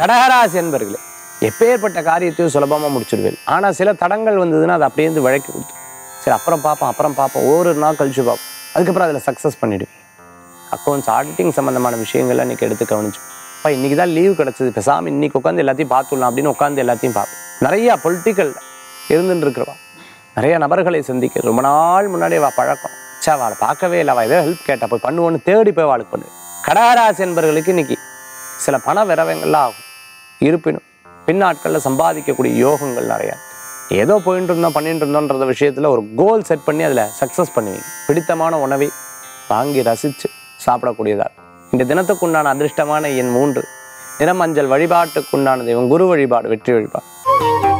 கடகராசி என்பர்களே எப்பேற்பட்ட காரியத்தையும் சுலபமாக முடிச்சிடுவேன் ஆனால் சில தடங்கள் வந்ததுன்னா அதை அப்படியே இருந்து விளக்கி கொடுத்து சரி அப்புறம் பார்ப்போம் அப்புறம் பார்ப்போம் ஒரு நாள் கழிச்சு பார்ப்போம் அதுக்கப்புறம் அதில் சக்ஸஸ் பண்ணிடுவேன் அக்கௌண்ட்ஸ் ஆடிட்டிங் சம்மந்தமான விஷயங்கள்லாம் இன்னைக்கு எடுத்து கவனிச்சு அப்பா இன்னைக்கு தான் லீவு கிடச்சது பேசாமல் இன்னைக்கு உட்காந்து எல்லாத்தையும் பார்த்துடலாம் அப்படின்னு உட்காந்து எல்லாத்தையும் பார்ப்பேன் நிறையா பொலிட்டிக்கல் இருந்துட்டு இருக்கிறவா நிறைய நபர்களை சந்திக்க ரொம்ப நாள் முன்னாடி வா பழக்கம் சே அவளை பார்க்கவே இல்லை அவள் ஏதோ ஹெல்ப் கேட்டா போய் பண்ணுவோன்னு தேடி போய் அவளுக்கு பண்ணு கடகராசி என்பவர்களுக்கு இன்னைக்கு சில பண விரவங்கள்லாம் ஆகும் இருப்பினும் பின்னாட்களில் சம்பாதிக்கக்கூடிய யோகங்கள் நிறையா இருக்கு. ஏதோ போயிட்டு இருந்தோம் பண்ணிட்டு இருந்தோன்ற விஷயத்தில் ஒரு கோல் செட் பண்ணி அதில் சக்ஸஸ் பண்ணுவீங்க பிடித்தமான உணவை வாங்கி ரசித்து சாப்பிடக்கூடியதா இருக்கும். இந்த தினத்துக்குண்டான அதிர்ஷ்டமான எண் மூன்று நிறமஞ்சள் வழிபாட்டுக்குண்டான தெய்வம் குரு வழிபாடு வெற்றி வழிபாடு